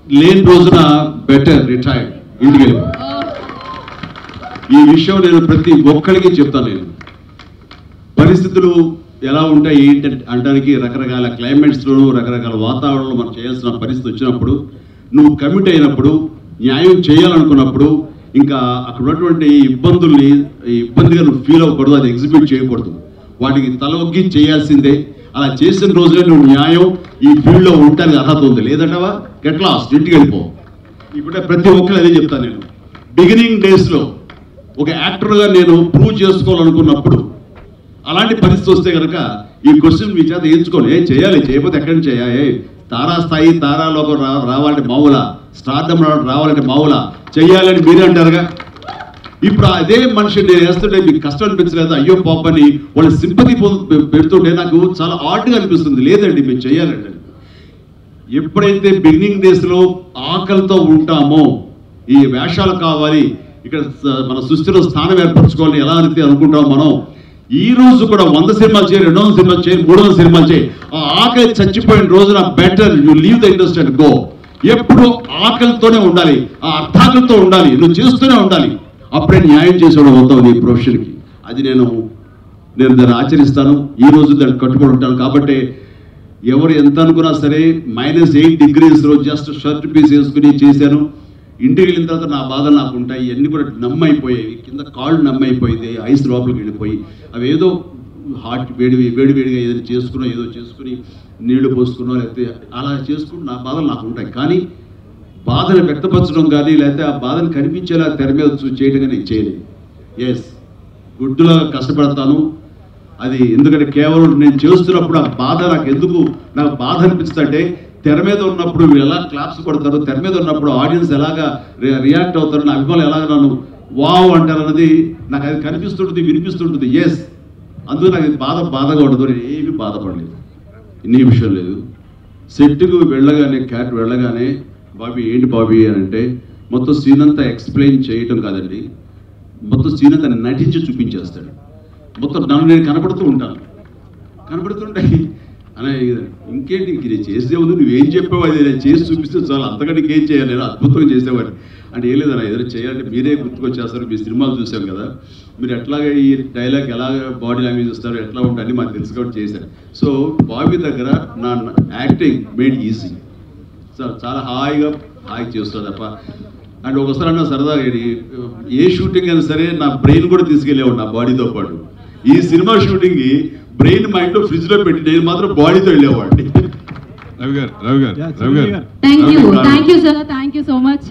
లేని రోజున better retired ఇంటికి వెళ్ళిపో ఈ విషయం నేను ప్రతి ఒక్కరికి చెప్తాను నేను పరిస్థితులు ఎలా ఉంటాయి ఏంటి అనడానికి రకరకాల క్లైమేట్స్లోనూ రకరకాల వాతావరణంలో మనం చేయాల్సిన పరిస్థితి వచ్చినప్పుడు నువ్వు కమిట్ అయినప్పుడు న్యాయం చేయాలనుకున్నప్పుడు ఇంకా అక్కడ ఉన్నటువంటి ఇబ్బందుల్ని ఈ ఇబ్బందిగా నువ్వు ఫీల్ అవ్వకూడదు అది ఎగ్జిక్యూట్ చేయకూడదు వాటికి తల ఒగ్గి చేయాల్సిందే అలా చేసిన రోజునే నువ్వు న్యాయం ఈ ఫీల్డ్లో ఉండడానికి అర్హత ఉంది లేదంటావా గెట్ లాస్ట్ ఇంటికి వెళ్ళిపో ఇప్పుడు ప్రతి ఒక్కరు అదే చెప్తాను నేను బిగినింగ్ డేస్లో ఒక యాక్టర్గా నేను ప్రూవ్ చేసుకోవాలనుకున్నప్పుడు అలాంటి పరిస్థితి వస్తే కనుక ఈ క్వశ్చన్ మీ చేత ఎంచుకోండి ఏ చేయాలి చేయకపోతే ఎక్కడి నుంచి చేయాలి ఏ తారా స్థాయి తారాలోకి రా రావాలంటే మావుల స్టార్డమ్ రావాలంటే మావుల చెయ్యాలని మీరే అంటారుగా ఇప్పుడు అదే మనిషి నేను వేస్తుంటే మీకు కష్టం అనిపించలేదు అయ్యో పాపని వాళ్ళ సింపతి పెడుతుంటే నాకు చాలా ఆర్ట్గా అనిపిస్తుంది లేదండి మీరు చేయాలండి ఎప్పుడైతే బిగినింగ్ డేస్లో ఆకలితో ఉంటామో ఈ వేషాలు కావాలి ఇక్కడ స- మన సృష్టిలో స్థానం ఏర్పరచుకోవాలి ఎలా అయితే అనుకుంటాం మనం ఈ రోజు కూడా వంద సినిమాలు చేయి రెండు వందల సినిమాలు చేయి మూడు వందల సినిమాలు చేయి ఆ ఆకలి చచ్చిపోయిన రోజున better you leave the industry and go ఎప్పుడు ఆకలితోనే ఉండాలి ఆ అర్థాకలితో ఉండాలి నువ్వు చేస్తూనే ఉండాలి అప్పుడే న్యాయం చేసేవాడు అవుతావు నీ ప్రొఫెషన్కి అది నేను నేను దాన్ని ఆచరిస్తాను ఈ రోజు దాన్ని కట్టుబడి ఉంటాను కాబట్టి ఎవరు ఎంత అనుకున్నా సరే మైనస్ ఎయిట్ డిగ్రీస్లో జస్ట్ షర్ట్ పీస్ వేసుకుని చేశాను ఇంటికి వెళ్ళిన తర్వాత నా బాధలు నాకు ఉంటాయి ఇవన్నీ కూడా నమ్మైపోయాయి కింద కాళ్ళు నమ్మైపోయింది ఐస్ లోపలికి వెళ్ళిపోయి అవి ఏదో హార్ట్ వేడి వేడి వేడిగా ఏదైనా చేసుకున్నా ఏదో చేసుకుని నీళ్లు పోసుకున్నా లేకపోతే అలా చేసుకుని నా బాధలు నాకు ఉంటాయి కానీ బాధను వ్యక్తపరచడం కానీ లేకపోతే ఆ బాధను కనిపించేలా తెర మీద చూ- చేయడం కానీ నేను చేయలేదు ఎస్ గుడ్డులా కష్టపడతాను అది ఎందుకంటే కేవలం నేను చేస్తున్నప్పుడు ఆ బాధ నాకు ఎందుకు నాకు బాధ అనిపిస్తుందంటే తెర మీద ఉన్నప్పుడు వీళ్ళు ఎలా క్లాప్స్ కొడతారు తెర మీద ఉన్నప్పుడు ఆడియన్స్ ఎలాగా రి- రియాక్ట్ అవుతారు నా అభిమానులు ఎలాగ నన్ను వావ్ అంటారు అన్నది నాకు అది కనిపిస్తుంటుంది వినిపిస్తుంటుంది ఎస్ అందుకు నాకు ఇది బాధ బాధగా ఉండదు నేను ఏమీ బాధపడలేదు ఇన్ని విషయం లేదు సెట్కు వెళ్ళగానే క్యాట్ వెళ్ళగానే బాబీ ఏంటి బాబీ అని అంటే మొత్తం సీన్ అంతా ఎక్స్ప్లెయిన్ చేయటం కాదండి మొత్తం సీన్ అంతా నటించి చూపించేస్తాడు మొత్తం నన్ను నేను కనపడుతూ ఉంటాను కనపడుతుంటే అనే ఇంకేంటి ఇంక నేను చేసే ఉంది నువ్వేం చెప్పావు అది నేను చేసి చూపిస్తే చాలు అంతకంటే ఇంకేం చేయాలి నేను అద్భుతంగా చేసేవాడిని అంటే ఏం లేదన్నా ఏదైనా చేయాలంటే మీరే గుర్తుకొచ్చేస్తారు మీ సినిమాలు చూసాం కదా మీరు ఎట్లాగ ఈ డైలాగ్ ఎలాగ బాడీ లాంగ్వేజ్ ఇస్తారు ఎట్లా ఉంటుంది మాకు తెలుసు కాబట్టి చేశాను సో బాబీ దగ్గర నా యాక్టింగ్ మేడ్ ఈజీ సో చాలా హాయిగా హాయి చేస్తుంది తప్ప అండ్ ఒకసారి అన్న సరదాగా ఇది, ఏ షూటింగ్ అయినా సరే నా బ్రెయిన్ కూడా తీసుకెళ్ళేవాడు నా బాడీతో పాటు ఈ సినిమా షూటింగ్కి బ్రెయిన్ మైండ్లో ఫ్రిడ్జ్లో పెట్టి నేను మాత్రం బాడీతో వెళ్ళేవాడిని రవి గారు రవి గారు Ravi garu thank you Ravi garu. Thank you sir thank you so much